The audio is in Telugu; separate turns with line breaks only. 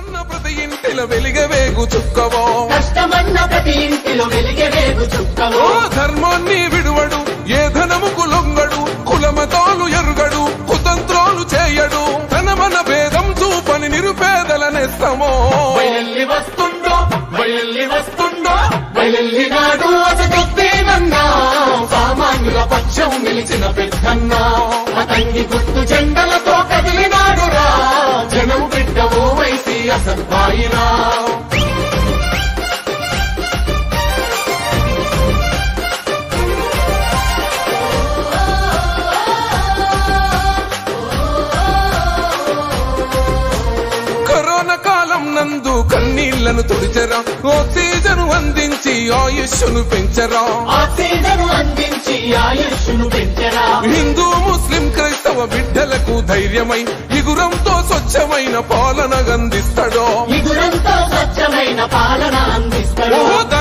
కష్టమన్న ప్రతి ఇంటిలో వెలిగే వేగు చుక్కవో
కష్టమన్న ప్రతి ఇంటిలో వెలిగే వేగు చుక్కవో
ఓ ధర్మాన్ని విడువడు ఏ ధనముకు లొంగడు కులమతోలు ఎరుగడు కుతంత్రోలు చేయడు తన మన భేదం చూపని నిరుపేదల నేస్తమో
బయలెల్లి వస్తుండో బయలెల్లి వస్తుండో బయలెల్లి నాడు అసగొప్పేనన్నా సామాన్యుల పక్షం నిలిచిన పెద్దన్నా అతంగి గుర్తు జెండలతో కదిలినాడురా జనం బిడ్డవు వైసి అసద్బాయినా
కరోనా కాలం నందు కన్నీళ్లను తుడిచెరా ఆక్సిజన్ అందించి ఆయుష్ను పెంచరా
ఆక్సిజన్ అందించి ఆయుష్ను పెంచరా
హిందూ ముస్లిం క్రైస్తవ బిడ్డలకు ధైర్యమై ఇగురంతో స్వచ్ఛమైన పాలన అందిస్తాడో
ఇగురంతో స్వచ్ఛమైన పాలన అందిస్తాడు
ఓ